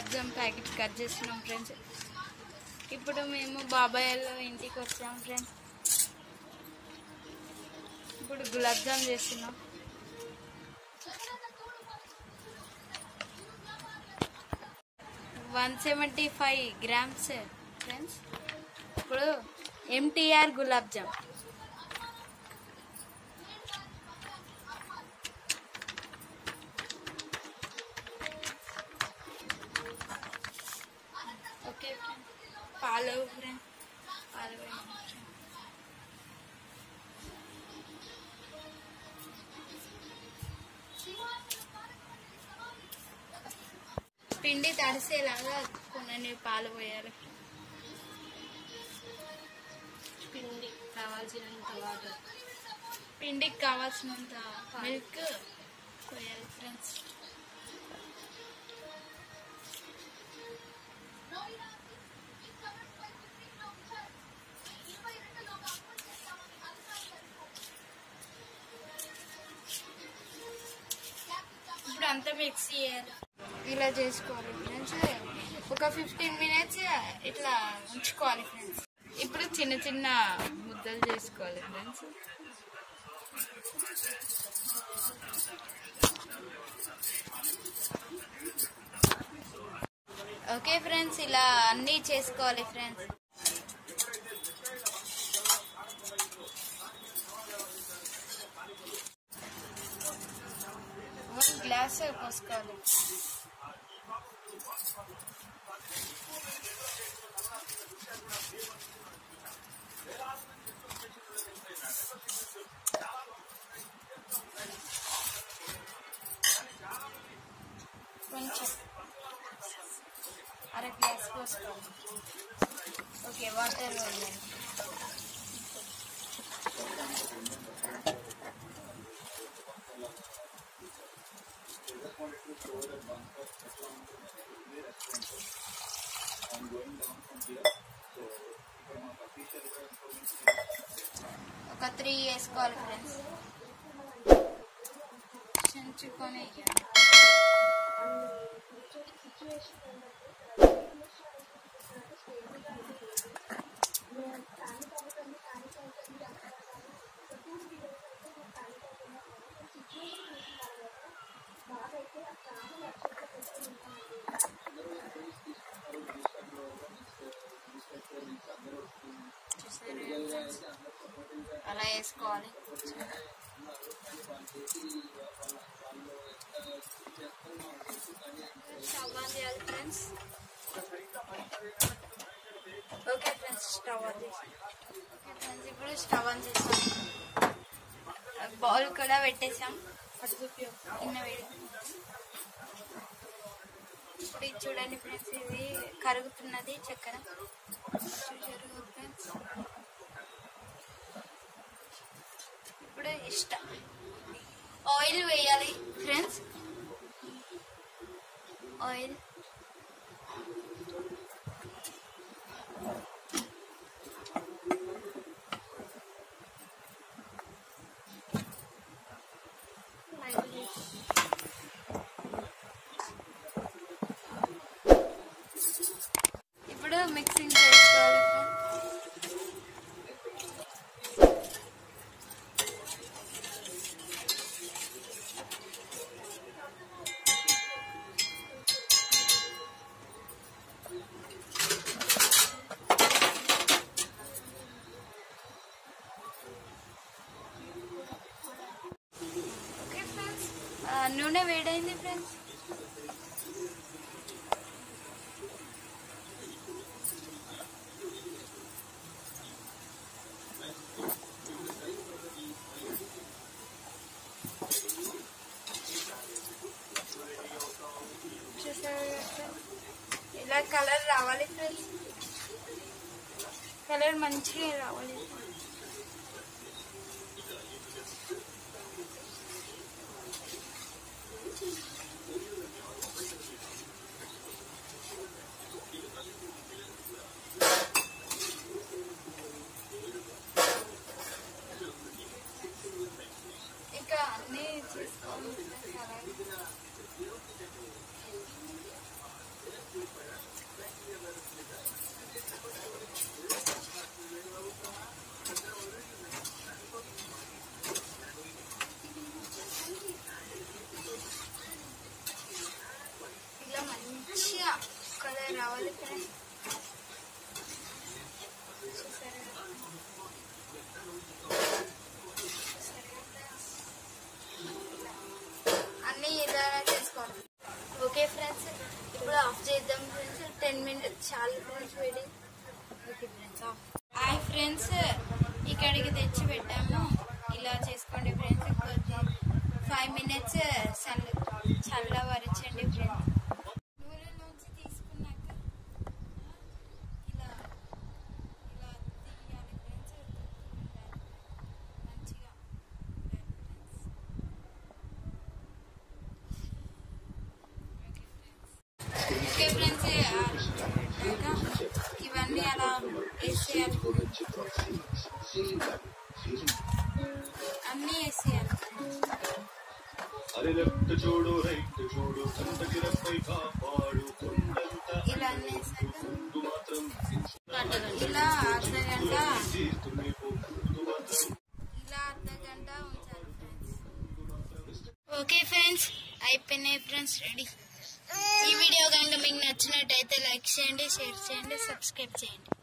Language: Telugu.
గులాబ్ జామ్ ప్యాకెట్ కట్ చేస్తున్నాం ఫ్రెండ్స్ ఇప్పుడు మేము బాబాయ్ వాళ్ళ ఇంటికి వచ్చాం ఫ్రెండ్స్ ఇప్పుడు గులాబ్ జామ్ చేస్తున్నాం one seventy five grams friends ఇప్పుడు MTR gulab jam okay friend పాలు ఫ్రెండ్ పాలు వేయండి friend. పిండి తడిసేలాగా కొన్ని పాలు పోయాలి పిండి కావాల్సినంత వాటర్ పిండికి కావాల్సినంత మిల్క్ పోయాలి ఫ్రెండ్స్ ఇప్పుడు అంతా మిక్స్ చేయాలి ఇలా చేసుకోవాలి ఫ్రెండ్స్ ఒక ఫిఫ్టీన్ మినిట్స్ ఇట్లా ఉంచుకోవాలి ఫ్రెండ్స్ ఇప్పుడు చిన్న చిన్న ముద్దలు చేసుకోవాలి ఫ్రెండ్స్ ఓకే ఫ్రెండ్స్ ఇలా అన్నీ చేసుకోవాలి ఫ్రెండ్స్ వన్ గ్లాస్ పోసుకోవాలి కొంచెం అర గ్లాస్ పోసుకోవాలి ఓకే వాటర్ వేయాలి ఒక త్రీ వేసుకోవాలి ఫ్రెండ్స్ చించుకొని వేయాలి చూసారు కదా friends? అలా వేసుకోవాలి స్టవ్ ఆన్ చేయాలి friends okay friends stove on చేసి ఓకే ఫ్రెండ్స్ ఇప్పుడు స్టవ్ ఆన్ చేసాం బౌల్ కూడా పెట్టేసాం కింద వేడి ఇప్పుడు ఇది చూడండి ఫ్రెండ్స్ ఇది కరుగుతున్నది చక్కెర చూసారు ఫ్రెండ్స్ ఇప్పుడు ఇష్టం ఆయిల్ వేయాలి ఫ్రెండ్స్ ఆయిల్ ఇప్పుడు మిక్సింగ్ చేసుకోవాలి friends. ఓకే ఫ్రెండ్స్ నూనె వేడైంది ఫ్రెండ్స్ చూసారు కదా friends? ఇలా కలర్ రావాలి ఫ్రెండ్స్ కలర్ మంచిగా రావాలి ఇంకా అన్నీ చేసుకోవాలి friends, అలాగే. చూసారా? అన్నీ ఇలా చేసుకోవాలి ఓకే ఫ్రెండ్స్ ఇప్పుడు ఆఫ్ చేద్దాం ఫ్రెండ్స్ టెన్ మినిట్స్ చాలా ఫ్రెండ్స్ వేడి okay friends off hi friends ఇక్కడికి తెచ్చి పెట్టాము ఇలా చేసుకోండి ఫ్రెండ్స్ కొద్ది ఫైవ్ మినిట్స్ చల్ల చల్లవరచండి ఫ్రెండ్స్ నూనెలోంచి తీసుకున్నాక ఇలా ఇలా తీయాలి ఫ్రెండ్స్ మంచిగా ఉండాలి ఫ్రెండ్స్ ఓకే ఫ్రెండ్స్ ఇంకా ఇవన్నీ అలా వేసేయాలి అన్నీ వేసేయాలి అరే లెఫ్ట్ చూడు రైట్ చూడు కంటకి రెప్పై కాపాడు కొండంత ఇలా అన్నీ వేసాక ముందు మాత్రం ఇలా అర్ధ గంట తీస్తుంది ముందు మాత్రం ఇలా అర్ధ గంట ఉంచాలి ఫ్రెండ్స్ ఓకే ఫ్రెండ్స్ అయిపోయినాయి ఫ్రెండ్స్ రెడీ ఈ వీడియో కనుక మీకు నచ్చినట్టయితే లైక్ చేయండి షేర్ చేయండి సబ్స్క్రైబ్ చేయండి